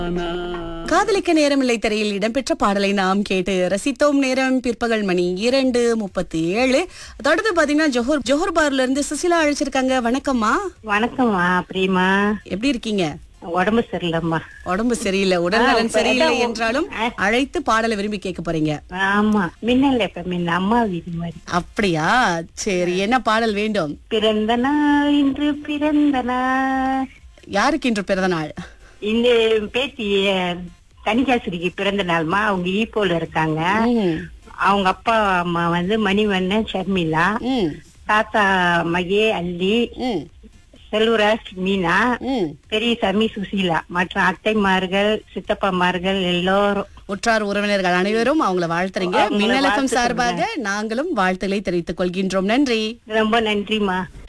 காதலிக்க நேரமில்லை திரையில் இடம்பெற்ற பாடலை நாம் கேட்டு ரசித்தோம் நேரம் பிற்பகல் மணி இரண்டு முப்பத்தி ஏழு தொடர்ந்து பாத்தீங்கன்னா ஜோஹர் ஜோஹர் பார்ல இருந்து சுசிலா அழைச்சிருக்காங்க வணக்கம்மா வணக்கம்மா பிரியமா எப்படி இருக்கீங்க உடம்பு சரியில்லைம்மா உடம்பு சரியில்லை உடல்நலன் ஆ, சரியில்லை அதான் என்றாலும் அழைத்து பாடலை விரும்பி கேட்க போறீங்க ஆமா மின்னல் எப்ப மின்ன அம்மா வீடு மாதிரி அப்படியா சரி என்ன பாடல் வேண்டும் பிறந்த நாள் இன்று பிறந்த நாள் யாருக்கு இன்று பிறந்த நாள் இந்த பேத்தி கனிகாசுரிக்கு பிறந்த நாள்மா அவங்க ஈப்போல இருக்காங்க ம், அவங்க அப்பா அம்மா வந்து மணிவண்ணன் ஷர்மிளா ம், தாத்தா மகே அல்லி ம், செல்வராஜ் மீனா ம். பெரியசாமி சுசீலா மற்றும் அத்தைமார்கள் சித்தப்பாமார்கள் எல்லோரும் உற்றார் உறவினர்கள் அனைவரும் அவங்கள வாழ்த்துறீங்க அவங்கள மின்னலகம் வாழ்த்து சார்பாக நாங்களும் வாழ்த்துக்களை தெரிவித்துக் கொள்கின்றோம் நன்றி ரொம்ப நன்றிமா